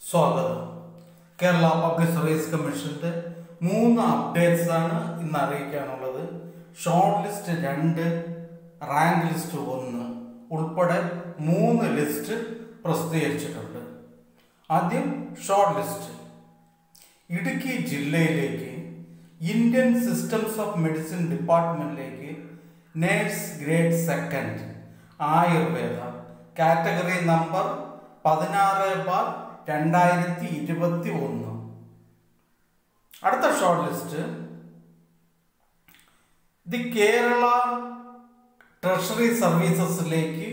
സ്വാഗതം Kerala public service കമ്മീഷന്റെ മൂന്ന് അപ്ഡേറ്റ്സ് ആണ് ഇന്ന് അറിയിക്കാനുള്ളത് ഷോർട്ട് ലിസ്റ്റ് രണ്ട് റാങ്ക് ലിസ്റ്റ് ഒന്ന് ഉൾപ്പെടെ മൂന്ന് ലിസ്റ്റ് പ്രസിദ്ധീകരിച്ചിട്ടുണ്ട് ആദ്യം ഷോർട്ട് ലിസ്റ്റ് ഇടുക്കി ജില്ലയിലേക്ക് ഇന്ത്യൻ സിസ്റ്റംസ് ഓഫ് മെഡിസിൻ ഡിപ്പാർട്ട്മെന്റിലേക്ക് nurse grade second Ayurveda category number പതിനാറ് ബാർ രണ്ടായിരത്തി ഇരുപത്തി ഒന്ന് അടുത്ത short list the Kerala treasury സർവീസസിലേക്ക്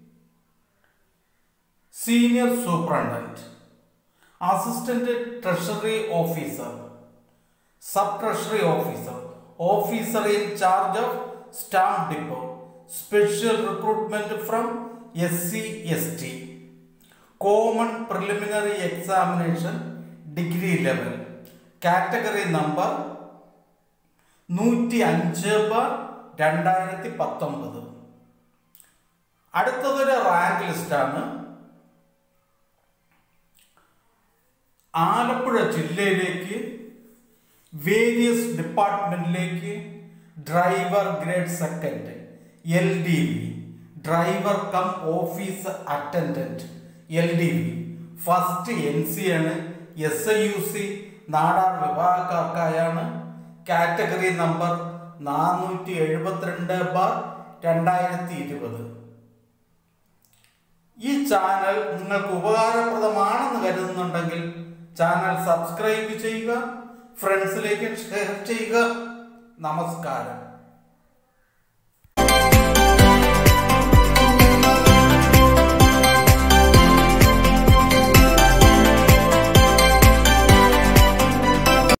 senior superintendent assistant treasury officer sub treasury officer officer in charge of stamp depot special recruitment from S C S T common preliminary examination degree level category number നൂറ്റി അഞ്ച് bar രണ്ടായിരത്തി പത്തൊമ്പത് അടുത്തതൊരു rank ലിസ്റ്റാണ് ആലപ്പുഴ ജില്ലയിലേക്ക് various ഡിപ്പാർട്ട്മെന്റിലേക്ക് driver grade second L D V driver cum office attendant L D V first N C ആണ് S I U C Nadar വിഭാഗക്കാർക്കായാണ് കാറ്റഗറി നമ്പർ നാനൂറ്റി എഴുപത്തിരണ്ട് ബാർ രണ്ടായിരത്തി ഇരുപത് ഈ ചാനൽ നിങ്ങൾക്ക് ഉപകാരപ്രദമാണെന്ന് കരുതുന്നുണ്ടെങ്കിൽ ചാനൽ സബ്സ്ക്രൈബ് ചെയ്യുക ഫ്രണ്ട്സിലേക്ക് ഷെയർ ചെയ്യുക നമസ്കാരം